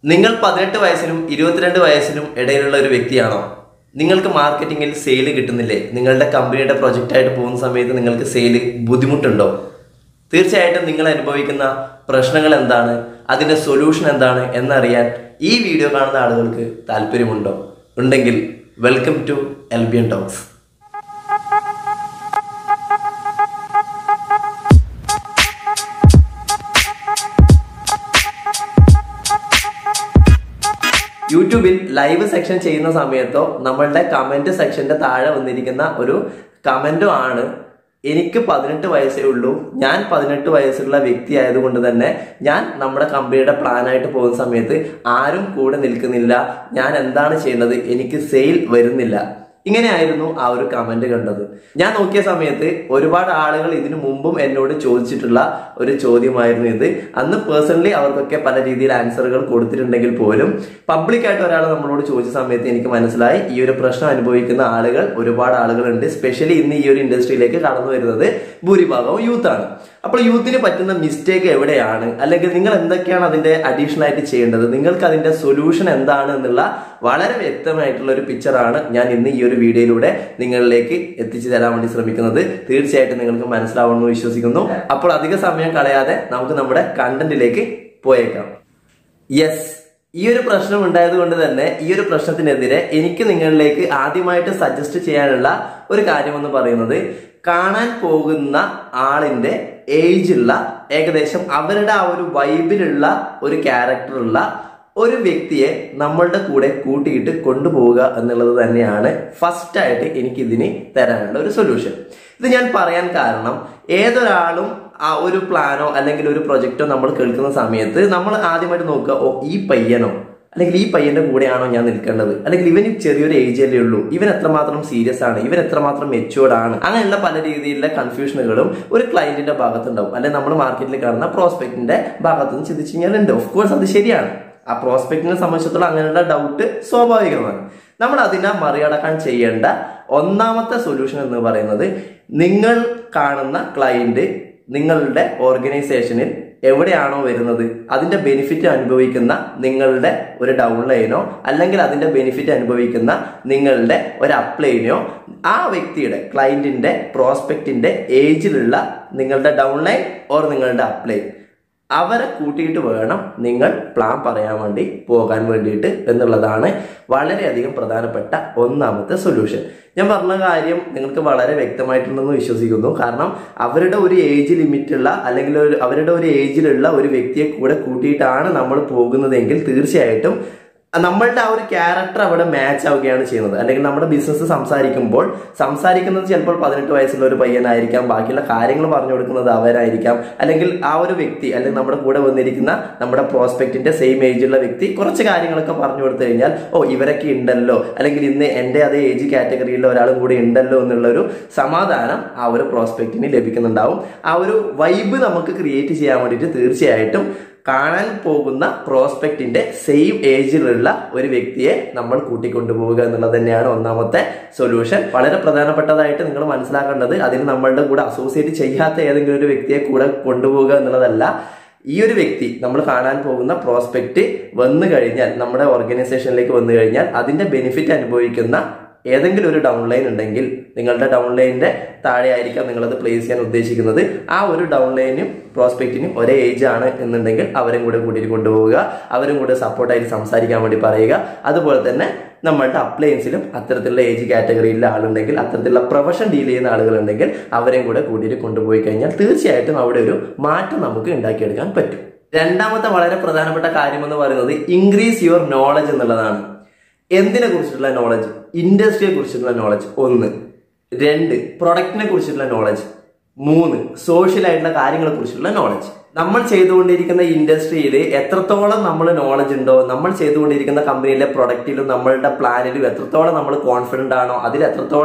നിങ്ങൾ പതിനെട്ട് വയസ്സിനും ഇരുപത്തിരണ്ട് വയസ്സിനും ഇടയിലുള്ള ഒരു വ്യക്തിയാണോ നിങ്ങൾക്ക് മാർക്കറ്റിംഗിൽ സെയിൽ കിട്ടുന്നില്ലേ നിങ്ങളുടെ കമ്പനിയുടെ പ്രൊജക്റ്റായിട്ട് പോകുന്ന സമയത്ത് നിങ്ങൾക്ക് സെയിൽ ബുദ്ധിമുട്ടുണ്ടോ തീർച്ചയായിട്ടും നിങ്ങൾ അനുഭവിക്കുന്ന പ്രശ്നങ്ങൾ എന്താണ് അതിൻ്റെ സൊല്യൂഷൻ എന്താണ് എന്നറിയാൻ ഈ വീഡിയോ കാണുന്ന ആളുകൾക്ക് താല്പര്യമുണ്ടോ ഉണ്ടെങ്കിൽ വെൽക്കം ടു എൽബിയൻ ടോക്സ് യൂട്യൂബിൽ ലൈവ് സെക്ഷൻ ചെയ്യുന്ന സമയത്തോ നമ്മളുടെ കമന്റ് സെക്ഷന്റെ താഴെ വന്നിരിക്കുന്ന ഒരു കമന്റോ ആണ് എനിക്ക് പതിനെട്ട് വയസ്സേ ഉള്ളൂ ഞാൻ പതിനെട്ട് വയസ്സുള്ള വ്യക്തി ആയതുകൊണ്ട് തന്നെ ഞാൻ നമ്മുടെ കമ്പനിയുടെ പ്ലാനായിട്ട് പോകുന്ന സമയത്ത് ആരും കൂടെ നിൽക്കുന്നില്ല ഞാൻ എന്താണ് ചെയ്യുന്നത് എനിക്ക് സെയിൽ വരുന്നില്ല ഇങ്ങനെയായിരുന്നു ആ ഒരു കമന്റ് കണ്ടത് ഞാൻ നോക്കിയ സമയത്ത് ഒരുപാട് ആളുകൾ ഇതിനു മുമ്പും എന്നോട് ചോദിച്ചിട്ടുള്ള ഒരു ചോദ്യമായിരുന്നു ഇത് അന്ന് പേഴ്സണലി അവർക്കൊക്കെ പല രീതിയിൽ ആൻസറുകൾ കൊടുത്തിട്ടുണ്ടെങ്കിൽ പോലും പബ്ലിക്കായിട്ട് ഒരാൾ നമ്മളോട് ചോദിച്ച സമയത്ത് എനിക്ക് മനസ്സിലായി ഈ ഒരു പ്രശ്നം അനുഭവിക്കുന്ന ആളുകൾ ഒരുപാട് ആളുകളുണ്ട് സ്പെഷ്യലി ഇന്ന് ഈ ഒരു ഇൻഡസ്ട്രിയിലേക്ക് കടന്നു വരുന്നത് ഭൂരിഭാഗവും യൂത്താണ് അപ്പോൾ യൂത്തിന് പറ്റുന്ന മിസ്റ്റേക്ക് എവിടെയാണ് അല്ലെങ്കിൽ നിങ്ങൾ എന്തൊക്കെയാണ് അതിന്റെ അഡീഷണൽ ആയിട്ട് ചെയ്യേണ്ടത് നിങ്ങൾക്ക് അതിന്റെ സൊല്യൂഷൻ എന്താണ് എന്നുള്ള വളരെ വ്യക്തമായിട്ടുള്ള ഒരു പിക്ചറാണ് ഞാൻ ഇന്ന് ഈ ഒരു വീഡിയോയിലൂടെ നിങ്ങളിലേക്ക് എത്തിച്ചു തരാൻ വേണ്ടി ശ്രമിക്കുന്നത് തീർച്ചയായിട്ടും നിങ്ങൾക്ക് മനസ്സിലാവുമെന്ന് വിശ്വസിക്കുന്നു അപ്പോൾ അധിക സമയം കളയാതെ നമുക്ക് നമ്മുടെ കണ്ടന്റിലേക്ക് പോയേക്കാം യെസ് ഈ ഒരു പ്രശ്നം ഉണ്ടായത് കൊണ്ട് തന്നെ ഈ ഒരു പ്രശ്നത്തിനെതിരെ എനിക്ക് നിങ്ങളിലേക്ക് ആദ്യമായിട്ട് സജസ്റ്റ് ചെയ്യാനുള്ള ഒരു കാര്യമെന്ന് പറയുന്നത് കാണാൻ പോകുന്ന ആളിന്റെ ഏജുള്ള ഏകദേശം അവരുടെ ആ ഒരു വൈബിലുള്ള ഒരു ക്യാരക്ടറുള്ള ഒരു വ്യക്തിയെ നമ്മളുടെ കൂടെ കൂട്ടിയിട്ട് കൊണ്ടുപോവുക എന്നുള്ളത് തന്നെയാണ് ഫസ്റ്റ് ആയിട്ട് എനിക്ക് ഇതിന് തരാനുള്ള ഒരു സൊല്യൂഷൻ ഇത് ഞാൻ പറയാൻ കാരണം ഏതൊരാളും ആ ഒരു പ്ലാനോ അല്ലെങ്കിൽ ഒരു പ്രൊജക്റ്റോ നമ്മൾ കേൾക്കുന്ന സമയത്ത് നമ്മൾ ആദ്യമായിട്ട് നോക്കുക ഓ ഈ പയ്യനോ അല്ലെങ്കിൽ ഈ പയ്യന്റെ കൂടെയാണോ ഞാൻ നിൽക്കേണ്ടത് അല്ലെങ്കിൽ ഇവന് ചെറിയൊരു ഏജ് അല്ലേ ഉള്ളൂ ഇവൻ എത്രമാത്രം സീരിയസ് ആണ് ഇവൻ എത്രമാത്രം മെച്ചുവേർഡ് ആണ് അങ്ങനെയുള്ള പല രീതിയിലുള്ള കൺഫ്യൂഷനുകളും ഒരു ക്ലയന്റിന്റെ ഭാഗത്തുണ്ടാവും അല്ലെങ്കിൽ നമ്മൾ മാർക്കറ്റിൽ കാണുന്ന പ്രോസ്പെക്ടിന്റെ ഭാഗത്ത് നിന്ന് ചിന്തിച്ചു കഴിഞ്ഞാൽ ഉണ്ട് ഓഫ് കോഴ്സ് അത് ശരിയാണ് ആ പ്രോസ്പെക്റ്റിനെ സംബന്ധിച്ചിടത്തോളം അങ്ങനെയുള്ള ഡൗട്ട് സ്വാഭാവികമാണ് നമ്മൾ അതിനെ മറികടക്കാൻ ചെയ്യേണ്ട ഒന്നാമത്തെ സൊല്യൂഷൻ എന്ന് പറയുന്നത് നിങ്ങൾ കാണുന്ന ക്ലയന്റ് നിങ്ങളുടെ ഓർഗനൈസേഷനിൽ എവിടെയാണോ വരുന്നത് അതിന്റെ ബെനിഫിറ്റ് അനുഭവിക്കുന്ന നിങ്ങളുടെ ഒരു ഡൗൺ ലൈനോ അല്ലെങ്കിൽ അതിന്റെ ബെനിഫിറ്റ് അനുഭവിക്കുന്ന നിങ്ങളുടെ ഒരു അപ്ലൈനോ ആ വ്യക്തിയുടെ ക്ലയന്റിന്റെ പ്രോസ്പെക്റ്റിന്റെ ഏജിലുള്ള നിങ്ങളുടെ ഡൗൺ ലൈൻ ഓർ നിങ്ങളുടെ അപ്ലൈൻ അവരെ കൂട്ടിയിട്ട് വേണം നിങ്ങൾ പ്ലാൻ പറയാൻ വേണ്ടി പോകാൻ വേണ്ടിയിട്ട് എന്നുള്ളതാണ് വളരെയധികം പ്രധാനപ്പെട്ട ഒന്നാമത്തെ സൊല്യൂഷൻ ഞാൻ പറഞ്ഞ കാര്യം നിങ്ങൾക്ക് വളരെ വ്യക്തമായിട്ടുണ്ടെന്ന് വിശ്വസിക്കുന്നു കാരണം അവരുടെ ഒരു ഏജ് ലിമിറ്റുള്ള അല്ലെങ്കിൽ ഒരു അവരുടെ ഒരു ഏജിലുള്ള ഒരു വ്യക്തിയെ കൂടെ കൂട്ടിയിട്ടാണ് നമ്മൾ പോകുന്നതെങ്കിൽ തീർച്ചയായിട്ടും നമ്മളുടെ ആ ഒരു ക്യാരക്ടർ അവിടെ മാച്ച് ആവുകയാണ് ചെയ്യുന്നത് അല്ലെങ്കിൽ നമ്മുടെ ബിസിനസ് സംസാരിക്കുമ്പോൾ സംസാരിക്കുന്നത് ചിലപ്പോൾ പതിനെട്ട് വയസ്സുള്ള ഒരു പയ്യനായിരിക്കാം ബാക്കിയുള്ള കാര്യങ്ങൾ പറഞ്ഞു കൊടുക്കുന്നത് അവരായിരിക്കാം അല്ലെങ്കിൽ ആ ഒരു വ്യക്തി അല്ലെങ്കിൽ നമ്മുടെ കൂടെ വന്നിരിക്കുന്ന നമ്മുടെ പ്രോസ്പെക്റ്റിന്റെ സെയിം ഏജിലുള്ള വ്യക്തി കുറച്ച് കാര്യങ്ങളൊക്കെ പറഞ്ഞു കൊടുത്തു കഴിഞ്ഞാൽ ഓ ഇവരൊക്കെ ഉണ്ടല്ലോ അല്ലെങ്കിൽ ഇന്ന് എൻ്റെ അതേ ഏജ് കാറ്റഗറിയിലുള്ള ഒരാളും കൂടി ഉണ്ടല്ലോ എന്നുള്ള ഒരു സമാധാനം ആ ഒരു പ്രോസ്പെക്റ്റിന് ലഭിക്കുന്നുണ്ടാവും ആ ഒരു വൈബ് നമുക്ക് ക്രിയേറ്റ് ചെയ്യാൻ വേണ്ടിയിട്ട് തീർച്ചയായിട്ടും കാണാൻ പോകുന്ന പ്രോസ്പെക്റ്റിന്റെ സെയിം ഏജിലുള്ള ഒരു വ്യക്തിയെ നമ്മൾ കൂട്ടിക്കൊണ്ടുപോവുക എന്നുള്ളത് തന്നെയാണ് ഒന്നാമത്തെ സൊല്യൂഷൻ വളരെ പ്രധാനപ്പെട്ടതായിട്ട് നിങ്ങൾ മനസ്സിലാക്കേണ്ടത് അതിന് നമ്മളുടെ കൂടെ അസോസിയേറ്റ് ചെയ്യാത്ത ഏതെങ്കിലും ഒരു വ്യക്തിയെ കൂടെ കൊണ്ടുപോവുക എന്നുള്ളതല്ല ഈ ഒരു വ്യക്തി നമ്മൾ കാണാൻ പോകുന്ന പ്രോസ്പെക്റ്റ് വന്നു കഴിഞ്ഞാൽ നമ്മുടെ ഓർഗനൈസേഷനിലേക്ക് വന്നു കഴിഞ്ഞാൽ അതിന്റെ ബെനിഫിറ്റ് അനുഭവിക്കുന്ന ഏതെങ്കിലും ഒരു ഡൗൺ ലൈൻ ഉണ്ടെങ്കിൽ നിങ്ങളുടെ ഡൗൺ ലൈനിന്റെ താഴെ ആയിരിക്കാം നിങ്ങളത് പ്ലേസ് ചെയ്യാൻ ഉദ്ദേശിക്കുന്നത് ആ ഒരു ഡൗൺ ലൈനും പ്രോസ്പെക്റ്റിനും ഒരേ ഏജ് ആണ് എന്നുണ്ടെങ്കിൽ അവരും കൂടെ കൂട്ടിയിട്ട് കൊണ്ടുപോവുക അവരും കൂടെ സപ്പോർട്ടായിട്ട് സംസാരിക്കാൻ വേണ്ടി പറയുക അതുപോലെ തന്നെ നമ്മളുടെ അപ്ലയൻസിലും അത്തരത്തിലുള്ള ഏജ് കാറ്റഗറിയിലുള്ള ആളുണ്ടെങ്കിൽ അത്തരത്തിലുള്ള പ്രൊഫഷൻ ഡീൽ ചെയ്യുന്ന ആളുകളുണ്ടെങ്കിൽ അവരെയും കൂടെ കൂട്ടിയിട്ട് കൊണ്ടുപോയി കഴിഞ്ഞാൽ തീർച്ചയായിട്ടും അവിടെ ഒരു മാറ്റം നമുക്ക് ഉണ്ടാക്കിയെടുക്കാൻ പറ്റും രണ്ടാമത്തെ വളരെ പ്രധാനപ്പെട്ട കാര്യം എന്ന് പറയുന്നത് ഇൻക്രീസ് യുവർ നോളജ് എന്നുള്ളതാണ് എന്തിനെ കുറിച്ചിട്ടുള്ള നോളജ് ഇൻഡസ്ട്രിയെ കുറിച്ചിട്ടുള്ള നോളജ് ഒന്ന് രണ്ട് പ്രൊഡക്റ്റിനെ കുറിച്ചിട്ടുള്ള നോളജ് മൂന്ന് സോഷ്യൽ ആയിട്ടുള്ള കാര്യങ്ങളെ കുറിച്ചുള്ള നോളജ് നമ്മൾ ചെയ്തുകൊണ്ടിരിക്കുന്ന ഇൻഡസ്ട്രിയിൽ എത്രത്തോളം നമ്മൾ നോളജ് ഉണ്ടോ നമ്മൾ ചെയ്തുകൊണ്ടിരിക്കുന്ന കമ്പനിയിലെ പ്രൊഡക്റ്റിലും നമ്മളുടെ പ്ലാനിലും എത്രത്തോളം നമ്മൾ കോൺഫിഡന്റ് ആണോ അതിൽ എത്രത്തോളം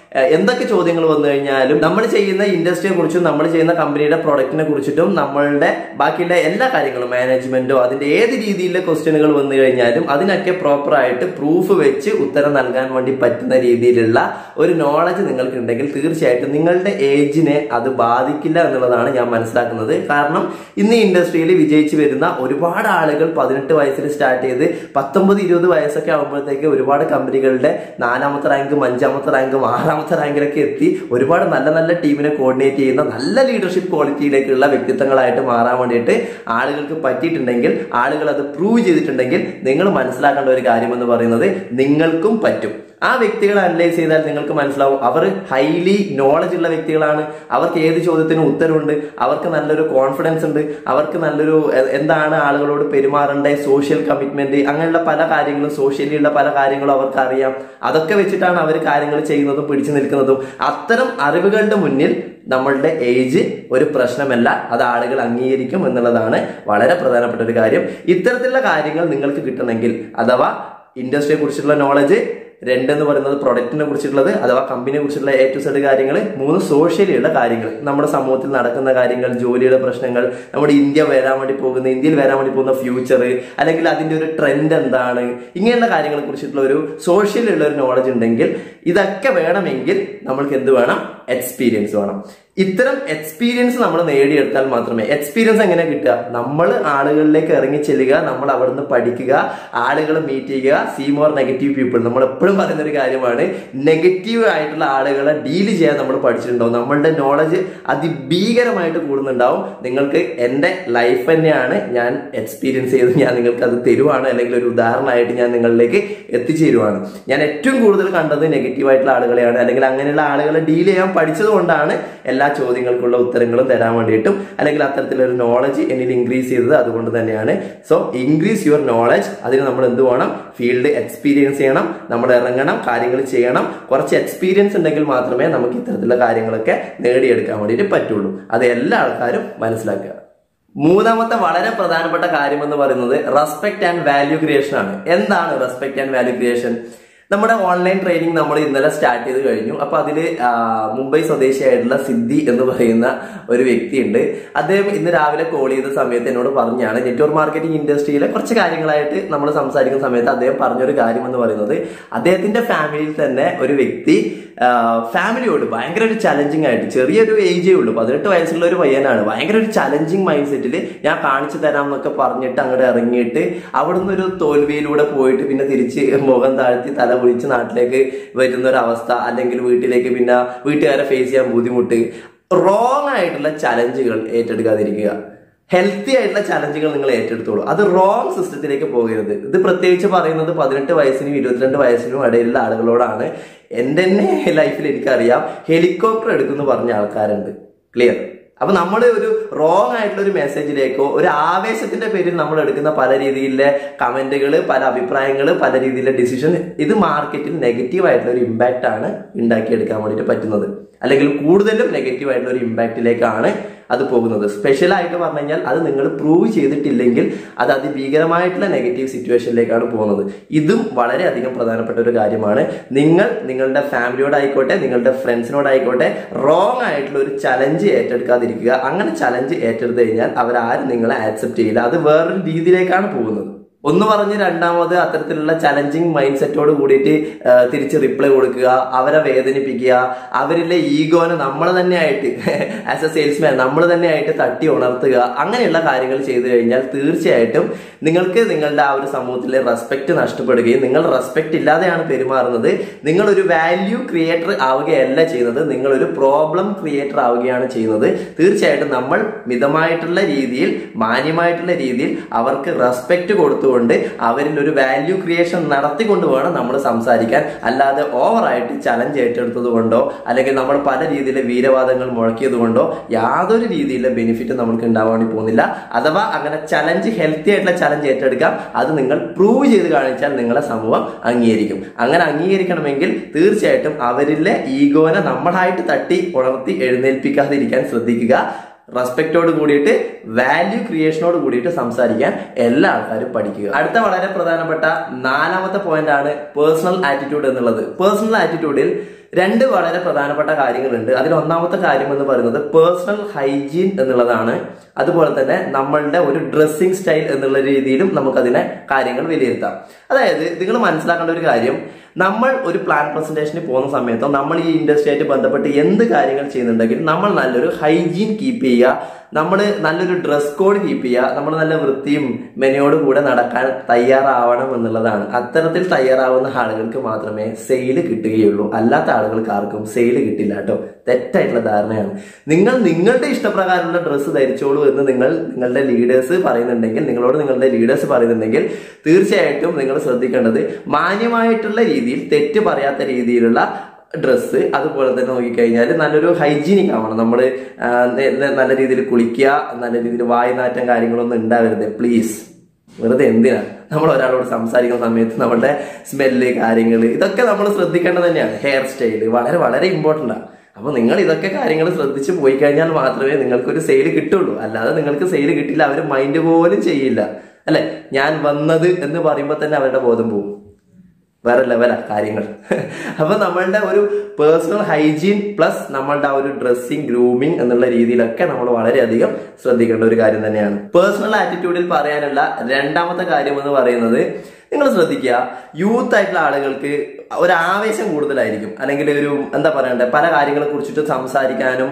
ഏഹ് എന്തൊക്കെ ചോദ്യങ്ങൾ വന്നു കഴിഞ്ഞാലും നമ്മൾ ചെയ്യുന്ന ഇൻഡസ്ട്രിയെ കുറിച്ചും നമ്മൾ ചെയ്യുന്ന കമ്പനിയുടെ പ്രൊഡക്റ്റിനെ കുറിച്ചിട്ടും നമ്മളുടെ ബാക്കിയുള്ള എല്ലാ കാര്യങ്ങളും മാനേജ്മെന്റോ അതിന്റെ ഏത് രീതിയിലെ ക്വസ്റ്റ്യനുകൾ വന്നു കഴിഞ്ഞാലും അതിനൊക്കെ പ്രോപ്പർ ആയിട്ട് പ്രൂഫ് വെച്ച് ഉത്തരം നൽകാൻ വേണ്ടി പറ്റുന്ന രീതിയിലുള്ള ഒരു നോളജ് നിങ്ങൾക്ക് ഉണ്ടെങ്കിൽ തീർച്ചയായിട്ടും നിങ്ങളുടെ ഏജിനെ അത് ബാധിക്കില്ല എന്നുള്ളതാണ് ഞാൻ മനസ്സിലാക്കുന്നത് കാരണം ഇന്ന് ഈ ഇൻഡസ്ട്രിയിൽ വിജയിച്ചു വരുന്ന ഒരുപാട് ആളുകൾ പതിനെട്ട് വയസ്സിൽ സ്റ്റാർട്ട് ചെയ്ത് പത്തൊമ്പത് ഇരുപത് വയസ്സൊക്കെ ആകുമ്പോഴത്തേക്ക് ഒരുപാട് കമ്പനികളുടെ നാലാമത്തെ റാങ്കും അഞ്ചാമത്തെ റാങ്കും ആറാമത്തെ റാങ്കിലൊക്കെ എത്തി ഒരുപാട് നല്ല നല്ല ടീമിനെ കോർഡിനേറ്റ് ചെയ്യുന്ന നല്ല ലീഡർഷിപ്പ് ക്വാളിറ്റിയിലേക്കുള്ള വ്യക്തിത്വങ്ങളായിട്ട് മാറാൻ വേണ്ടിയിട്ട് ആളുകൾക്ക് പറ്റിയിട്ടുണ്ടെങ്കിൽ ആളുകൾ അത് പ്രൂവ് ചെയ്തിട്ടുണ്ടെങ്കിൽ നിങ്ങൾ മനസ്സിലാക്കേണ്ട ഒരു കാര്യം എന്ന് പറയുന്നത് നിങ്ങൾക്കും പറ്റും ആ വ്യക്തികളെ അനലൈസ് ചെയ്താൽ നിങ്ങൾക്ക് മനസ്സിലാവും അവർ ഹൈലി നോളജ് ഉള്ള വ്യക്തികളാണ് അവർക്ക് ഏത് ചോദ്യത്തിനും ഉത്തരവുണ്ട് അവർക്ക് നല്ലൊരു കോൺഫിഡൻസ് ഉണ്ട് അവർക്ക് നല്ലൊരു എ- എന്താണ് ആളുകളോട് പെരുമാറേണ്ടത് സോഷ്യൽ കമ്മിറ്റ്മെന്റ് അങ്ങനെയുള്ള പല കാര്യങ്ങളും സോഷ്യലി ഉള്ള പല കാര്യങ്ങളും അവർക്ക് അറിയാം അതൊക്കെ വെച്ചിട്ടാണ് അവർ കാര്യങ്ങൾ ചെയ്യുന്നതും പിടിച്ചു നിൽക്കുന്നതും അത്തരം അറിവുകളുടെ മുന്നിൽ നമ്മളുടെ ഏജ് ഒരു പ്രശ്നമല്ല അത് ആളുകൾ അംഗീകരിക്കും എന്നുള്ളതാണ് വളരെ പ്രധാനപ്പെട്ട ഒരു കാര്യം ഇത്തരത്തിലുള്ള കാര്യങ്ങൾ നിങ്ങൾക്ക് കിട്ടണമെങ്കിൽ അഥവാ ഇൻഡസ്ട്രിയെ കുറിച്ചുള്ള നോളജ് രണ്ട് എന്ന് പറയുന്നത് പ്രൊഡക്റ്റിനെ കുറിച്ചിട്ടുള്ളത് അഥവാ കമ്പനിയെ കുറിച്ചുള്ള എ ടു സെഡ് കാര്യങ്ങൾ മൂന്ന് സോഷ്യലിയുള്ള കാര്യങ്ങൾ നമ്മുടെ സമൂഹത്തിൽ നടക്കുന്ന കാര്യങ്ങൾ ജോലിയുടെ പ്രശ്നങ്ങൾ നമ്മുടെ ഇന്ത്യ വരാൻ വേണ്ടി പോകുന്ന ഇന്ത്യയിൽ വരാൻ വേണ്ടി പോകുന്ന ഫ്യൂച്ചർ അല്ലെങ്കിൽ അതിന്റെ ഒരു ട്രെൻഡ് എന്താണ് ഇങ്ങനെയുള്ള കാര്യങ്ങളെ കുറിച്ചിട്ടുള്ള ഒരു സോഷ്യലുള്ള ഒരു നോളജ് ഉണ്ടെങ്കിൽ ഇതൊക്കെ വേണമെങ്കിൽ നമ്മൾക്ക് എന്ത് വേണം എക്സ്പീരിയൻസ് വേണം ഇത്തരം എക്സ്പീരിയൻസ് നമ്മൾ നേടിയെടുത്താൽ മാത്രമേ എക്സ്പീരിയൻസ് എങ്ങനെ കിട്ടുക നമ്മൾ ആളുകളിലേക്ക് ഇറങ്ങി ചെല്ലുക നമ്മൾ അവിടുന്ന് പഠിക്കുക ആളുകളെ മീറ്റ് ചെയ്യുക സീ മോർ നെഗറ്റീവ് പീപ്പിൾ നമ്മൾ എപ്പോഴും പറയുന്ന ഒരു കാര്യമാണ് നെഗറ്റീവ് ആയിട്ടുള്ള ആളുകളെ ഡീൽ ചെയ്യാൻ നമ്മൾ പഠിച്ചിട്ടുണ്ടാവും നമ്മളുടെ നോളജ് അതിഭീകരമായിട്ട് കൂടുന്നുണ്ടാവും നിങ്ങൾക്ക് എൻ്റെ ലൈഫ് തന്നെയാണ് ഞാൻ എക്സ്പീരിയൻസ് ചെയ്ത് ഞാൻ നിങ്ങൾക്ക് അത് തരുവാണ് അല്ലെങ്കിൽ ഒരു ഉദാഹരണമായിട്ട് ഞാൻ നിങ്ങളിലേക്ക് എത്തിച്ചേരുവാണ് ഞാൻ ഏറ്റവും കൂടുതൽ കണ്ടത് നെഗറ്റീവ് ആയിട്ടുള്ള ആളുകളെയാണ് അല്ലെങ്കിൽ അങ്ങനെയുള്ള ആളുകളെ ഡീൽ ചെയ്യാൻ പഠിച്ചത് കൊണ്ടാണ് എല്ലാ ചോദ്യങ്ങൾക്കുള്ള ഉത്തരങ്ങളും തരാൻ വേണ്ടിയിട്ടും അല്ലെങ്കിൽ അത്തരത്തിലൊരു നോളജ് എന്നിൽ ഇൻക്രീസ് ചെയ്തത് അതുകൊണ്ട് തന്നെയാണ് സോ ഇൻക്രീസ് യുവർ നോളജ് അതിന് നമ്മൾ എന്ത് വേണം ഫീൽഡ് എക്സ്പീരിയൻസ് ചെയ്യണം നമ്മൾ ഇറങ്ങണം കാര്യങ്ങൾ ചെയ്യണം കുറച്ച് എക്സ്പീരിയൻസ് ഉണ്ടെങ്കിൽ മാത്രമേ നമുക്ക് ഇത്തരത്തിലുള്ള കാര്യങ്ങളൊക്കെ നേടിയെടുക്കാൻ വേണ്ടിയിട്ട് പറ്റുള്ളൂ അത് എല്ലാ ആൾക്കാരും മനസ്സിലാക്കുക മൂന്നാമത്തെ വളരെ പ്രധാനപ്പെട്ട കാര്യം എന്ന് പറയുന്നത് റെസ്പെക്ട് ആൻഡ് വാല്യൂ ക്രിയേഷൻ ആണ് എന്താണ് റെസ്പെക്ട് ആൻഡ് വാല്യൂ ക്രിയേഷൻ നമ്മുടെ ഓൺലൈൻ ട്രെയിനിങ് നമ്മൾ ഇന്നലെ സ്റ്റാർട്ട് ചെയ്ത് കഴിഞ്ഞു അപ്പൊ അതില് ആ, മുംബൈ സ്വദേശിയായിട്ടുള്ള സിദ്ധി എന്ന് പറയുന്ന ഒരു വ്യക്തിയുണ്ട് അദ്ദേഹം ഇന്ന് രാവിലെ കോൾ ചെയ്ത സമയത്ത് എന്നോട് പറഞ്ഞാണ് നെറ്റ്വർക്ക് മാർക്കറ്റിംഗ് ഇൻഡസ്ട്രിയിലെ കുറച്ച് കാര്യങ്ങളായിട്ട് നമ്മൾ സംസാരിക്കുന്ന സമയത്ത് അദ്ദേഹം പറഞ്ഞൊരു കാര്യം എന്ന് പറയുന്നത് അദ്ദേഹത്തിന്റെ ഫാമിലിയിൽ തന്നെ ഒരു വ്യക്തി ആ, ഫാമിലിയോട് ഭയങ്കര ഒരു ചലഞ്ചിങ് ആയിട്ട് ചെറിയൊരു ഏജേ ഉള്ളൂ പതിനെട്ട് വയസ്സുള്ള ഒരു പയ്യനാണ് ഭയങ്കര ഒരു ചലഞ്ചിങ് മൈൻഡ് സെറ്റിൽ ഞാൻ കാണിച്ചു തരാം എന്നൊക്കെ പറഞ്ഞിട്ട് അങ്ങോട്ട് ഇറങ്ങിയിട്ട് അവിടുന്ന് ഒരു തോൽവിയിലൂടെ പോയിട്ട് പിന്നെ തിരിച്ച് മുഖം താഴ്ത്തി തല കുളിച്ച് നാട്ടിലേക്ക് വരുന്ന ഒരു അവസ്ഥ അല്ലെങ്കിൽ വീട്ടിലേക്ക് പിന്നെ വീട്ടുകാരെ ഫേസ് ചെയ്യാൻ ബുദ്ധിമുട്ട് റോങ് ആയിട്ടുള്ള ചലഞ്ചുകൾ ഏറ്റെടുക്കാതിരിക്കുക ഹെൽത്തി ആയിട്ടുള്ള ചലഞ്ചുകൾ നിങ്ങൾ ഏറ്റെടുത്തോളൂ അത് റോങ് സിസ്റ്റത്തിലേക്ക് പോകരുത് ഇത് പ്രത്യേകിച്ച് പറയുന്നത് പതിനെട്ട് വയസ്സിനും ഇരുപത്തിരണ്ട് വയസ്സിനും ഇടയിലുള്ള ആളുകളോടാണ് എൻ്റെ തന്നെ ലൈഫിൽ എനിക്കറിയാം ഹെലികോപ്റ്റർ എടുക്കുന്നു പറഞ്ഞ ആൾക്കാരുണ്ട് ക്ലിയർ അപ്പൊ നമ്മൾ ഒരു റോങ് ആയിട്ടുള്ള ഒരു മെസ്സേജിലേക്കോ ഒരു ആവേശത്തിന്റെ പേരിൽ നമ്മൾ എടുക്കുന്ന പല രീതിയിലെ കമന്റുകൾ പല അഭിപ്രായങ്ങൾ പല രീതിയിലെ ഡിസിഷൻ ഇത് മാർക്കറ്റിൽ നെഗറ്റീവ് ആയിട്ടുള്ള ഒരു ഇമ്പാക്റ്റ് ആണ് ഉണ്ടാക്കിയെടുക്കാൻ വേണ്ടിയിട്ട് പറ്റുന്നത് അല്ലെങ്കിൽ കൂടുതലും നെഗറ്റീവ് ആയിട്ടുള്ള ഒരു ഇമ്പാക്റ്റിലേക്കാണ് അത് പോകുന്നത് സ്പെഷ്യൽ ആയിട്ട് പറഞ്ഞു കഴിഞ്ഞാൽ അത് നിങ്ങൾ പ്രൂവ് ചെയ്തിട്ടില്ലെങ്കിൽ അത് അതിഭീകരമായിട്ടുള്ള നെഗറ്റീവ് സിറ്റുവേഷനിലേക്കാണ് പോകുന്നത് ഇതും വളരെയധികം പ്രധാനപ്പെട്ട ഒരു കാര്യമാണ് നിങ്ങൾ നിങ്ങളുടെ ഫാമിലിയോടായിക്കോട്ടെ നിങ്ങളുടെ ഫ്രണ്ട്സിനോടായിക്കോട്ടെ റോങ് ആയിട്ടുള്ള ഒരു ചലഞ്ച് ഏറ്റെടുക്കാതിരിക്കുക അങ്ങനെ ചലഞ്ച് ഏറ്റെടുത്ത് കഴിഞ്ഞാൽ അവരാരും നിങ്ങളെ ആക്സെപ്റ്റ് ചെയ്യില്ല അത് വേറൊരു രീതിയിലേക്കാണ് പോകുന്നത് ഒന്ന് പറഞ്ഞ് രണ്ടാമത് അത്തരത്തിലുള്ള ചലഞ്ചിങ് മൈൻഡ് സെറ്റോട് കൂടിയിട്ട് ആ, തിരിച്ച് റിപ്ലൈ കൊടുക്കുക അവരെ വേദനിപ്പിക്കുക അവരിലെ ഈഗോനെ നമ്മൾ തന്നെയായിട്ട് ആസ് എ സെയിൽസ്മാൻ നമ്മൾ തന്നെയായിട്ട് തട്ടി ഉണർത്തുക അങ്ങനെയുള്ള കാര്യങ്ങൾ ചെയ്തു കഴിഞ്ഞാൽ തീർച്ചയായിട്ടും നിങ്ങൾക്ക് നിങ്ങളുടെ ആ ഒരു സമൂഹത്തിലെ റെസ്പെക്ട് നഷ്ടപ്പെടുകയും നിങ്ങൾ റെസ്പെക്ട് ഇല്ലാതെയാണ് പെരുമാറുന്നത് നിങ്ങൾ ഒരു വാല്യൂ ക്രിയേറ്റർ ആവുകയല്ല ചെയ്യുന്നത് നിങ്ങൾ ഒരു പ്രോബ്ലം ക്രിയേറ്റർ ആവുകയാണ് ചെയ്യുന്നത് തീർച്ചയായിട്ടും നമ്മൾ മിതമായിട്ടുള്ള രീതിയിൽ മാന്യമായിട്ടുള്ള രീതിയിൽ അവർക്ക് റെസ്പെക്ട് കൊടുത്തുകൊണ്ട് അവരിൽ ഒരു വാല്യൂ ക്രിയേഷൻ നടത്തിക്കൊണ്ട് വേണം നമ്മൾ സംസാരിക്കാൻ അല്ലാതെ ഓവറായിട്ട് ചലഞ്ച് ഏറ്റെടുത്തത് കൊണ്ടോ അല്ലെങ്കിൽ നമ്മൾ പല രീതിയിലെ വീരവാദങ്ങൾ മുഴക്കിയത് കൊണ്ടോ യാതൊരു രീതിയിലെ ബെനിഫിറ്റ് നമുക്ക് ഉണ്ടാവാൻ വേണ്ടി പോകുന്നില്ല അഥവാ അങ്ങനെ ചലഞ്ച് ഹെൽത്തി ആയിട്ടുള്ള ചലഞ്ച് ഏറ്റെടുക്കാം അത് നിങ്ങൾ പ്രൂവ് ചെയ്ത് കാണിച്ചാൽ നിങ്ങളെ സമൂഹം അംഗീകരിക്കും അങ്ങനെ അംഗീകരിക്കണമെങ്കിൽ തീർച്ചയായിട്ടും അവരിലെ ഈഗോനെ നമ്മളായിട്ട് തട്ടി ഉണർത്തി എഴുന്നേൽപ്പിക്കാതിരിക്കാൻ ശ്രദ്ധിക്കുക റെസ്പെക്റ്റോട് കൂടിയിട്ട് വാല്യൂ ക്രിയേഷനോട് കൂടിയിട്ട് സംസാരിക്കാൻ എല്ലാ ആൾക്കാരും പഠിക്കുക അടുത്ത വളരെ പ്രധാനപ്പെട്ട നാലാമത്തെ പോയിന്റ് ആണ് പേഴ്സണൽ ആറ്റിറ്റ്യൂഡ് എന്നുള്ളത് പേഴ്സണൽ ആറ്റിറ്റ്യൂഡിൽ രണ്ട് വളരെ പ്രധാനപ്പെട്ട കാര്യങ്ങളുണ്ട് അതിൽ ഒന്നാമത്തെ കാര്യം എന്ന് പറയുന്നത് പേഴ്സണൽ ഹൈജീൻ എന്നുള്ളതാണ് അതുപോലെ തന്നെ നമ്മളുടെ ഒരു ഡ്രസ്സിംഗ് സ്റ്റൈൽ എന്നുള്ള രീതിയിലും നമുക്കതിനെ കാര്യങ്ങൾ വിലയിരുത്താം അതായത് നിങ്ങൾ മനസ്സിലാക്കേണ്ട ഒരു കാര്യം നമ്മൾ ഒരു പ്ലാൻ പ്രസന്റേഷന് പോകുന്ന സമയത്തോ നമ്മൾ ഈ ഇൻഡസ്ട്രി ആയിട്ട് ബന്ധപ്പെട്ട് എന്ത് കാര്യങ്ങൾ ചെയ്യുന്നുണ്ടെങ്കിൽ നമ്മൾ നല്ലൊരു ഹൈജീൻ കീപ്പ് ചെയ്യുക നമ്മൾ നല്ലൊരു ഡ്രസ് കോഡ് കീപ്പ് ചെയ്യുക നമ്മൾ നല്ല വൃത്തിയും മെനയോട് കൂടെ നടക്കാൻ തയ്യാറാവണം എന്നുള്ളതാണ് അത്തരത്തിൽ തയ്യാറാവുന്ന ആളുകൾക്ക് മാത്രമേ സെയിൽ കിട്ടുകയുള്ളൂ അല്ലാത്ത ആളുകൾക്ക് ആർക്കും സെയിൽ കിട്ടില്ല കേട്ടോ തെറ്റായിട്ടുള്ള ധാരണയാണ് നിങ്ങൾ നിങ്ങളുടെ ഇഷ്ടപ്രകാരമുള്ള ഡ്രസ്സ് ധരിച്ചോളൂ എന്ന് നിങ്ങൾ നിങ്ങളുടെ ലീഡേഴ്സ് പറയുന്നുണ്ടെങ്കിൽ നിങ്ങളോട് നിങ്ങളുടെ ലീഡേഴ്സ് പറയുന്നുണ്ടെങ്കിൽ തീർച്ചയായിട്ടും നിങ്ങൾ ശ്രദ്ധിക്കേണ്ടത് മാന്യമായിട്ടുള്ള രീതിയിൽ തെറ്റ് പറയാത്ത രീതിയിലുള്ള ഡ്രസ്സ് അതുപോലെ തന്നെ നോക്കിക്കഴിഞ്ഞാൽ നല്ലൊരു ഹൈജീനിക് ആവണം നമ്മൾ നല്ല രീതിയിൽ കുളിക്കുക നല്ല രീതിയിൽ വായുനാറ്റം കാര്യങ്ങളൊന്നും ഉണ്ടാവരുത് പ്ലീസ് വെറുതെ എന്തിനാ നമ്മൾ ഒരാളോട് സംസാരിക്കുന്ന സമയത്ത് നമ്മുടെ സ്മെല്ല് കാര്യങ്ങൾ ഇതൊക്കെ നമ്മൾ ശ്രദ്ധിക്കേണ്ടത് തന്നെയാണ് ഹെയർ സ്റ്റൈല് വളരെ വളരെ ഇമ്പോർട്ടൻ്റ് ആണ് അപ്പൊ നിങ്ങൾ ഇതൊക്കെ കാര്യങ്ങൾ ശ്രദ്ധിച്ച് പോയി കഴിഞ്ഞാൽ മാത്രമേ നിങ്ങൾക്ക് ഒരു സെയിൽ കിട്ടുള്ളൂ അല്ലാതെ നിങ്ങൾക്ക് സെയിൽ കിട്ടില്ല അവർ മൈൻഡ് പോലും ചെയ്യില്ല അല്ലെ ഞാൻ വന്നത് എന്ന് പറയുമ്പോൾ തന്നെ അവരുടെ ബോധം പോകും വേറെ ലെവലാ കാര്യങ്ങൾ അപ്പൊ നമ്മളുടെ ഒരു പേഴ്സണൽ ഹൈജീൻ പ്ലസ് നമ്മളുടെ ആ ഒരു ഡ്രസ്സിങ് ഗ്രൂമിങ് എന്നുള്ള രീതിയിലൊക്കെ നമ്മൾ വളരെയധികം ശ്രദ്ധിക്കേണ്ട ഒരു കാര്യം തന്നെയാണ് പേഴ്സണൽ ആറ്റിറ്റ്യൂഡിൽ പറയാനുള്ള രണ്ടാമത്തെ കാര്യം എന്ന് പറയുന്നത് നിങ്ങൾ ശ്രദ്ധിക്കുക യൂത്ത് ആയിട്ടുള്ള ആളുകൾക്ക് ഒരു ആവേശം കൂടുതലായിരിക്കും അല്ലെങ്കിൽ ഒരു എന്താ പറയണ്ടേ പല കാര്യങ്ങളെ കുറിച്ചിട്ട് സംസാരിക്കാനും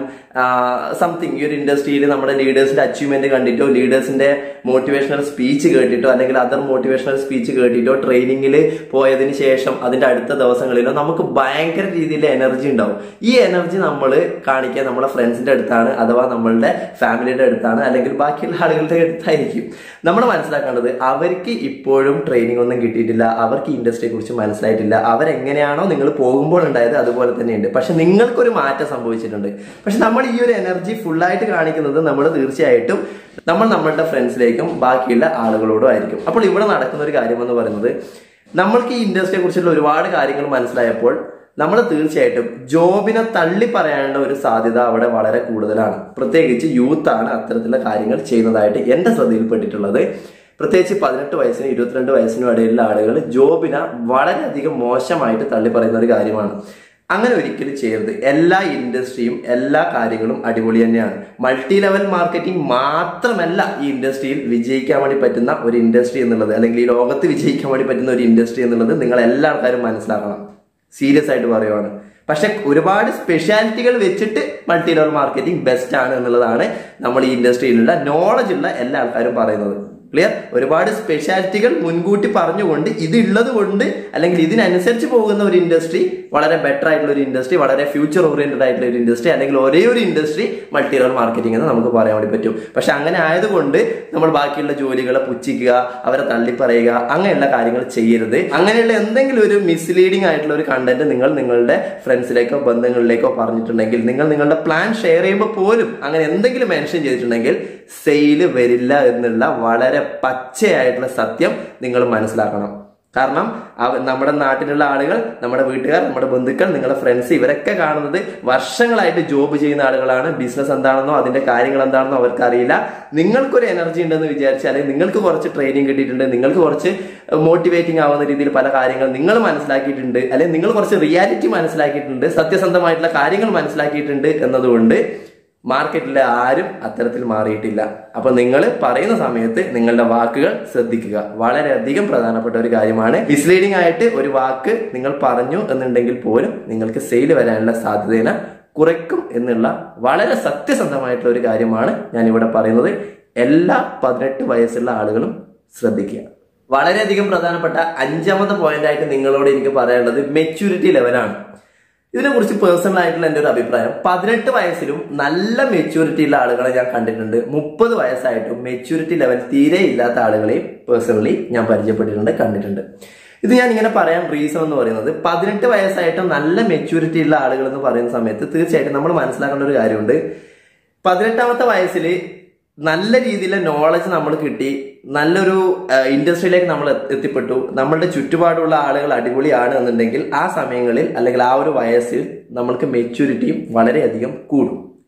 സംതിങ് ഈ ഒരു ഇൻഡസ്ട്രിയിൽ നമ്മുടെ ലീഡേഴ്സിന്റെ അച്ചീവ്മെന്റ് കണ്ടിട്ടോ ലീഡേഴ്സിന്റെ മോട്ടിവേഷണൽ സ്പീച്ച് കേട്ടിട്ടോ അല്ലെങ്കിൽ അതർ മോട്ടിവേഷണൽ സ്പീച്ച് കേട്ടിട്ടോ ട്രെയിനിങ്ങിൽ പോയതിന് ശേഷം അതിന്റെ അടുത്ത ദിവസങ്ങളിലോ നമുക്ക് ഭയങ്കര രീതിയിൽ എനർജി ഉണ്ടാവും ഈ എനർജി നമ്മൾ കാണിക്കാൻ നമ്മുടെ ഫ്രണ്ട്സിന്റെ അടുത്താണ് അഥവാ നമ്മളുടെ ഫാമിലിയുടെ അടുത്താണ് അല്ലെങ്കിൽ ബാക്കിയുള്ള ആളുകളുടെ അടുത്തായിരിക്കും നമ്മൾ മനസ്സിലാക്കേണ്ടത് അവർക്ക് ഇപ്പോഴും ട്രെയിനിങ് ഒന്നും കിട്ടിയിട്ടില്ല അവർക്ക് ഇൻഡസ്ട്രിയെ കുറിച്ച് മനസ്സിലായിട്ടില്ല അവരെങ്ങനെയാണോ നിങ്ങൾ പോകുമ്പോൾ ഉണ്ടായത് അതുപോലെ തന്നെയുണ്ട് പക്ഷെ നിങ്ങൾക്കൊരു മാറ്റം സംഭവിച്ചിട്ടുണ്ട് പക്ഷെ നമ്മൾ ഈ ഒരു എനർജി ഫുള്ളായിട്ട് കാണിക്കുന്നത് നമ്മൾ തീർച്ചയായിട്ടും നമ്മൾ നമ്മളുടെ ഫ്രണ്ട്സിലേക്കും ബാക്കിയുള്ള ആളുകളോടും ആയിരിക്കും അപ്പോൾ ഇവിടെ നടക്കുന്ന ഒരു കാര്യം എന്ന് പറയുന്നത് നമ്മൾക്ക് ഈ ഇൻഡസ്ട്രിയെ കുറിച്ചുള്ള ഒരുപാട് കാര്യങ്ങൾ മനസ്സിലായപ്പോൾ നമ്മൾ തീർച്ചയായിട്ടും ജോബിനെ തള്ളി പറയാനുള്ള ഒരു സാധ്യത അവിടെ വളരെ കൂടുതലാണ് പ്രത്യേകിച്ച് യൂത്ത് ആണ് അത്തരത്തിലുള്ള കാര്യങ്ങൾ ചെയ്യുന്നതായിട്ട് എന്റെ ശ്രദ്ധയിൽപ്പെട്ടിട്ടുള്ളത് പ്രത്യേകിച്ച് പതിനെട്ട് വയസ്സിനും ഇരുപത്തിരണ്ട് വയസ്സിനും ഇടയിലുള്ള ആളുകൾ ജോബിനെ വളരെയധികം മോശമായിട്ട് തള്ളി പറയുന്ന ഒരു കാര്യമാണ് അങ്ങനെ ഒരിക്കലും ചെയ്യരുത് എല്ലാ ഇൻഡസ്ട്രിയും എല്ലാ കാര്യങ്ങളും അടിപൊളി തന്നെയാണ് മൾട്ടി ലെവൽ മാർക്കറ്റിംഗ് മാത്രമല്ല ഈ ഇൻഡസ്ട്രിയിൽ വിജയിക്കാൻ വേണ്ടി പറ്റുന്ന ഒരു ഇൻഡസ്ട്രി എന്നുള്ളത് അല്ലെങ്കിൽ ഈ ലോകത്ത് വിജയിക്കാൻ വേണ്ടി പറ്റുന്ന ഒരു ഇൻഡസ്ട്രി എന്നുള്ളത് നിങ്ങൾ എല്ലാ ആൾക്കാരും മനസ്സിലാക്കണം സീരിയസ് ആയിട്ട് പറയുവാണ് പക്ഷെ ഒരുപാട് സ്പെഷ്യാലിറ്റികൾ വെച്ചിട്ട് മൾട്ടി ലെവൽ മാർക്കറ്റിംഗ് ബെസ്റ്റ് ആണ് എന്നുള്ളതാണ് നമ്മൾ ഈ ഇൻഡസ്ട്രിയിലുള്ള നോളജ് ഉള്ള എല്ലാ ആൾക്കാരും പറയുന്നത് ക്ലിയർ ഒരുപാട് സ്പെഷ്യാലിറ്റികൾ മുൻകൂട്ടി പറഞ്ഞുകൊണ്ട് ഇത് ഉള്ളത് കൊണ്ട് അല്ലെങ്കിൽ ഇതിനനുസരിച്ച് പോകുന്ന ഒരു ഇൻഡസ്ട്രി വളരെ ബെറ്റർ ആയിട്ടുള്ള ഒരു ഇൻഡസ്ട്രി വളരെ ഫ്യൂച്ചർ ഓറിയന്റഡ് ആയിട്ടുള്ള ഒരു ഇൻഡസ്ട്രി അല്ലെങ്കിൽ ഒരേ ഒരു ഇൻഡസ്ട്രി മൾട്ടി ലെവൽ മാർക്കറ്റിംഗ് എന്ന് നമുക്ക് പറയാൻ വേണ്ടി പറ്റും പക്ഷെ അങ്ങനെ ആയതുകൊണ്ട് നമ്മൾ ബാക്കിയുള്ള ജോലികളെ പുച്ഛിക്കുക അവരെ തള്ളിപ്പറയുക അങ്ങനെയുള്ള കാര്യങ്ങൾ ചെയ്യരുത് അങ്ങനെയുള്ള എന്തെങ്കിലും ഒരു മിസ്ലീഡിംഗ് ആയിട്ടുള്ള ഒരു കണ്ടന്റ് നിങ്ങൾ നിങ്ങളുടെ ഫ്രണ്ട്സിലേക്കോ ബന്ധങ്ങളിലേക്കോ പറഞ്ഞിട്ടുണ്ടെങ്കിൽ നിങ്ങൾ നിങ്ങളുടെ പ്ലാൻ ഷെയർ ചെയ്യുമ്പോൾ പോലും അങ്ങനെ എന്തെങ്കിലും മെൻഷൻ ചെയ്തിട്ടുണ്ടെങ്കിൽ സെയില് വരില്ല എന്നുള്ള വളരെ പച്ചയായിട്ടുള്ള സത്യം നിങ്ങൾ മനസ്സിലാക്കണം കാരണം അവ- നമ്മുടെ നാട്ടിലുള്ള ആളുകൾ നമ്മുടെ വീട്ടുകാർ നമ്മുടെ ബന്ധുക്കൾ നിങ്ങളുടെ ഫ്രണ്ട്സ് ഇവരൊക്കെ കാണുന്നത് വർഷങ്ങളായിട്ട് ജോബ് ചെയ്യുന്ന ആളുകളാണ് ബിസിനസ് എന്താണെന്നോ അതിന്റെ കാര്യങ്ങൾ എന്താണെന്നോ അവർക്ക് അറിയില്ല നിങ്ങൾക്കൊരു എനർജി ഉണ്ടെന്ന് വിചാരിച്ചാൽ അല്ലെങ്കിൽ നിങ്ങൾക്ക് കുറച്ച് ട്രെയിനിങ് കിട്ടിയിട്ടുണ്ട് നിങ്ങൾക്ക് കുറച്ച് മോട്ടിവേറ്റിംഗ് ആവുന്ന രീതിയിൽ പല കാര്യങ്ങൾ നിങ്ങൾ മനസ്സിലാക്കിയിട്ടുണ്ട് അല്ലെങ്കിൽ നിങ്ങൾ കുറച്ച് റിയാലിറ്റി മനസ്സിലാക്കിയിട്ടുണ്ട് സത്യസന്ധമായിട്ടുള്ള കാര്യങ്ങൾ മനസ്സിലാക്കിയിട്ടുണ്ട് എന്നതുകൊണ്ട് മാർക്കറ്റിലെ ആരും അത്തരത്തിൽ മാറിയിട്ടില്ല അപ്പൊ നിങ്ങൾ പറയുന്ന സമയത്ത് നിങ്ങളുടെ വാക്കുകൾ ശ്രദ്ധിക്കുക വളരെയധികം പ്രധാനപ്പെട്ട ഒരു കാര്യമാണ് മിസ്ലീഡിംഗ് ആയിട്ട് ഒരു വാക്ക് നിങ്ങൾ പറഞ്ഞു എന്നുണ്ടെങ്കിൽ പോലും നിങ്ങൾക്ക് സെയിൽ വരാനുള്ള സാധ്യതയെ കുറയ്ക്കും എന്നുള്ള വളരെ സത്യസന്ധമായിട്ടുള്ള ഒരു കാര്യമാണ് ഞാൻ ഇവിടെ പറയുന്നത് എല്ലാ പതിനെട്ട് വയസ്സുള്ള ആളുകളും ശ്രദ്ധിക്കുക വളരെയധികം പ്രധാനപ്പെട്ട അഞ്ചാമത്തെ പോയിന്റ് ആയിട്ട് നിങ്ങളോട് എനിക്ക് പറയാനുള്ളത് മെച്യൂരിറ്റി ലെവലാണ് ഇതിനെക്കുറിച്ച് പേഴ്സണൽ ആയിട്ടുള്ള എൻ്റെ ഒരു അഭിപ്രായം പതിനെട്ട് വയസ്സിലും നല്ല മെച്യൂരിറ്റി ഉള്ള ആളുകളെ ഞാൻ കണ്ടിട്ടുണ്ട് മുപ്പത് വയസ്സായിട്ടും മെച്യൂരിറ്റി ലെവൽ തീരെ ഇല്ലാത്ത ആളുകളെയും പേഴ്സണലി ഞാൻ പരിചയപ്പെട്ടിട്ടുണ്ട് കണ്ടിട്ടുണ്ട് ഇത് ഞാൻ ഇങ്ങനെ പറയാൻ റീസൺ എന്ന് പറയുന്നത് പതിനെട്ട് വയസ്സായിട്ടും നല്ല മെച്യൂരിറ്റി ഉള്ള ആളുകൾ എന്ന് പറയുന്ന സമയത്ത് തീർച്ചയായിട്ടും നമ്മൾ മനസ്സിലാക്കേണ്ട ഒരു കാര്യമുണ്ട് പതിനെട്ടാമത്തെ വയസ്സിൽ നല്ല രീതിയിലെ നോളജ് നമ്മൾ കിട്ടി നല്ലൊരു ഇൻഡസ്ട്രിയിലേക്ക് നമ്മൾ എത്തി- എത്തിപ്പെട്ടു നമ്മളുടെ ചുറ്റുപാടുള്ള ആളുകൾ അടിപൊളിയാണ് എന്നുണ്ടെങ്കിൽ ആ സമയങ്ങളിൽ അല്ലെങ്കിൽ ആ ഒരു വയസ്സിൽ നമ്മൾക്ക് മെച്യൂരിറ്റിയും വളരെയധികം കൂടും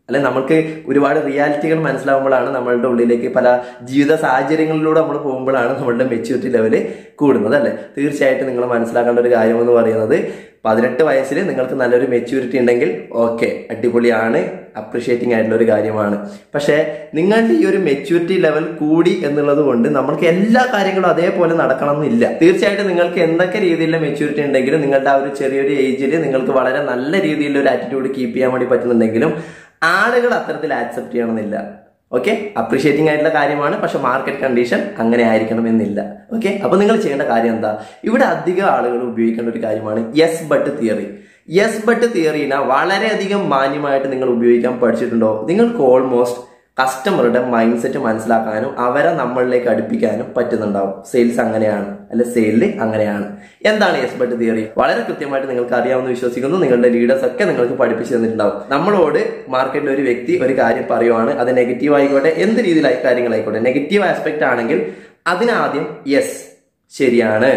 അല്ലെ നമുക്ക് ഒരുപാട് റിയാലിറ്റികൾ മനസ്സിലാവുമ്പോഴാണ് നമ്മളുടെ ഉള്ളിലേക്ക് പല ജീവിത സാഹചര്യങ്ങളിലൂടെ നമ്മൾ പോകുമ്പോഴാണ് നമ്മളുടെ മെച്യൂരിറ്റി ലെവല് കൂടുന്നത് അല്ലേ തീർച്ചയായിട്ടും നിങ്ങൾ മനസ്സിലാക്കേണ്ട ഒരു കാര്യം എന്ന് പറയുന്നത് പതിനെട്ട് വയസ്സിൽ നിങ്ങൾക്ക് നല്ലൊരു മെച്യൂരിറ്റി ഉണ്ടെങ്കിൽ ഓക്കെ അടിപൊളിയാണ് അപ്രിഷിയേറ്റിംഗ് ആയിട്ടുള്ള ഒരു കാര്യമാണ് പക്ഷേ നിങ്ങളുടെ ഈ ഒരു മെച്യൂരിറ്റി ലെവൽ കൂടി എന്നുള്ളത് കൊണ്ട് നമ്മൾക്ക് എല്ലാ കാര്യങ്ങളും അതേപോലെ നടക്കണം എന്നില്ല തീർച്ചയായിട്ടും നിങ്ങൾക്ക് എന്തൊക്കെ രീതിയിലുള്ള മെച്യൂരിറ്റി ഉണ്ടെങ്കിലും നിങ്ങളുടെ ആ ഒരു ചെറിയൊരു ഏജിൽ നിങ്ങൾക്ക് വളരെ നല്ല രീതിയിലുള്ള ഒരു ആറ്റിറ്റ്യൂഡ് കീപ്പ് ചെയ്യാൻ വേണ്ടി പറ്റുന്നുണ്ടെങ്കിലും ആളുകൾ അത്തരത്തിൽ ആക്സെപ്റ്റ് ചെയ്യണമെന്നില്ല ഓക്കെ അപ്രീഷിയേറ്റിംഗ് ആയിട്ടുള്ള കാര്യമാണ് പക്ഷെ മാർക്കറ്റ് കണ്ടീഷൻ അങ്ങനെ ആയിരിക്കണമെന്നില്ല ഓക്കെ അപ്പൊ നിങ്ങൾ ചെയ്യേണ്ട കാര്യം എന്താ ഇവിടെ അധികം ആളുകൾ ഉപയോഗിക്കേണ്ട ഒരു കാര്യമാണ് yes but theory yes but തിയറിനെ വളരെയധികം മാന്യമായിട്ട് നിങ്ങൾ ഉപയോഗിക്കാൻ പഠിച്ചിട്ടുണ്ടോ നിങ്ങൾക്ക് ഓൾമോസ്റ്റ് കസ്റ്റമറുടെ മൈൻഡ് സെറ്റ് മനസ്സിലാക്കാനും അവരെ നമ്മളിലേക്ക് അടുപ്പിക്കാനും പറ്റുന്നുണ്ടാവും സെയിൽസ് അങ്ങനെയാണ് അല്ലെ സെയിലിൽ അങ്ങനെയാണ് എന്താണ് യെസ് ബട്ട് തിയറി വളരെ കൃത്യമായിട്ട് നിങ്ങൾക്ക് അറിയാമെന്ന് വിശ്വസിക്കുന്നു നിങ്ങളുടെ ലീഡേഴ്സ് ഒക്കെ നിങ്ങൾക്ക് പഠിപ്പിച്ചു തന്നിട്ടുണ്ടാവും നമ്മളോട് മാർക്കറ്റിൽ ഒരു വ്യക്തി ഒരു കാര്യം പറയുവാണ് അത് നെഗറ്റീവ് ആയിക്കോട്ടെ എന്ത് രീതിയിലായി കാര്യങ്ങളായിക്കോട്ടെ നെഗറ്റീവ് ആസ്പെക്ട് ആണെങ്കിൽ അതിനാദ്യം യെസ് ശരിയാണ്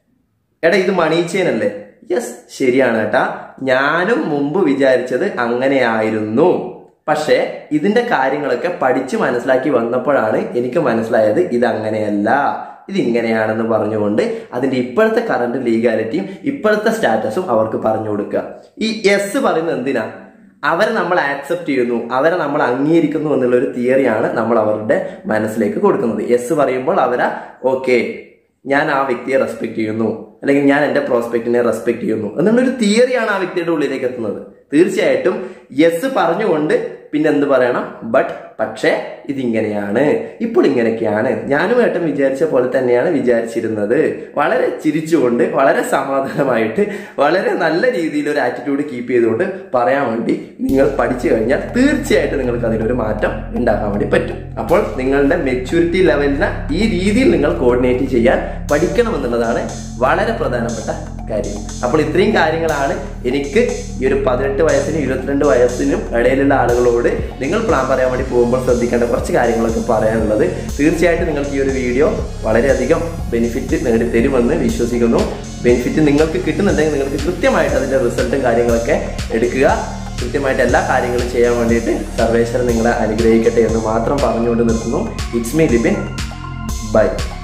എടാ ഇത് മണീച്ചേനല്ലേ യെസ് ശരിയാണ് ഏട്ടാ ഞാനും മുമ്പ് വിചാരിച്ചത് അങ്ങനെയായിരുന്നു പക്ഷേ ഇതിന്റെ കാര്യങ്ങളൊക്കെ പഠിച്ച് മനസ്സിലാക്കി വന്നപ്പോഴാണ് എനിക്ക് മനസ്സിലായത് ഇത് അങ്ങനെയല്ല ഇത് ഇങ്ങനെയാണെന്ന് പറഞ്ഞുകൊണ്ട് അതിന്റെ ഇപ്പോഴത്തെ കറണ്ട് ലീഗാലിറ്റിയും ഇപ്പോഴത്തെ സ്റ്റാറ്റസും അവർക്ക് പറഞ്ഞു കൊടുക്കുക ഈ എസ് പറയുന്നത് എന്തിനാ അവരെ നമ്മൾ ആക്സെപ്റ്റ് ചെയ്യുന്നു അവരെ നമ്മൾ അംഗീകരിക്കുന്നു എന്നുള്ള ഒരു തിയറിയാണ് നമ്മൾ അവരുടെ മനസ്സിലേക്ക് കൊടുക്കുന്നത് എസ് പറയുമ്പോൾ അവരെ ഓക്കെ ഞാൻ ആ വ്യക്തിയെ റെസ്പെക്ട് ചെയ്യുന്നു അല്ലെങ്കിൽ ഞാൻ എന്റെ പ്രോസ്പെക്റ്റിനെ റെസ്പെക്ട് ചെയ്യുന്നു എന്നുള്ളൊരു തിയറിയാണ് ആ വ്യക്തിയുടെ ഉള്ളിലേക്ക് എത്തുന്നത് തീർച്ചയായിട്ടും യെസ് പറഞ്ഞുകൊണ്ട് പിന്നെ എന്ത് പറയണം ബട്ട് പക്ഷേ ഇതിങ്ങനെയാണ് ഇപ്പോൾ ഇങ്ങനെയൊക്കെയാണ് ഞാനും ഏട്ടൻ വിചാരിച്ച പോലെ തന്നെയാണ് വിചാരിച്ചിരുന്നത് വളരെ ചിരിച്ചുകൊണ്ട് വളരെ സമാധാനമായിട്ട് വളരെ നല്ല രീതിയിൽ ഒരു ആറ്റിറ്റ്യൂഡ് കീപ്പ് ചെയ്തുകൊണ്ട് പറയാൻ വേണ്ടി നിങ്ങൾ പഠിച്ചു കഴിഞ്ഞാൽ തീർച്ചയായിട്ടും നിങ്ങൾക്ക് അതിനൊരു മാറ്റം ഉണ്ടാക്കാൻ വേണ്ടി പറ്റും അപ്പോൾ നിങ്ങളുടെ മെച്യൂരിറ്റി ലെവലിനെ ഈ രീതിയിൽ നിങ്ങൾ കോർഡിനേറ്റ് ചെയ്യാൻ പഠിക്കണമെന്നുള്ളതാണ് വളരെ പ്രധാനപ്പെട്ട കാര്യം അപ്പോൾ ഇത്രയും കാര്യങ്ങളാണ് എനിക്ക് ഈ ഒരു പതിനെട്ട് വയസ്സിനും ഇരുപത്തിരണ്ട് വയസ്സിനും ഇടയിലുള്ള ആളുകളോട് നിങ്ങൾ പ്ലാൻ പറയാൻ വേണ്ടി പോകുമ്പോൾ ശ്രദ്ധിക്കേണ്ട കുറച്ച് കാര്യങ്ങളൊക്കെ പറയാനുള്ളത് തീർച്ചയായിട്ടും നിങ്ങൾക്ക് ഈ ഒരു വീഡിയോ വളരെയധികം ബെനിഫിറ്റ് നേടിത്തരുമെന്ന് വിശ്വസിക്കുന്നു ബെനിഫിറ്റ് നിങ്ങൾക്ക് കിട്ടുന്നുണ്ടെങ്കിൽ നിങ്ങൾക്ക് കൃത്യമായിട്ട് അതിന്റെ റിസൾട്ടും കാര്യങ്ങളൊക്കെ എടുക്കുക കൃത്യമായിട്ട് എല്ലാ കാര്യങ്ങളും ചെയ്യാൻ വേണ്ടിയിട്ട് സർവേശ്വരൻ നിങ്ങളെ അനുഗ്രഹിക്കട്ടെ എന്ന് മാത്രം പറഞ്ഞുകൊണ്ട് നിർത്തുന്നു ഇറ്റ്സ് മീ ലിബിൻ ബൈ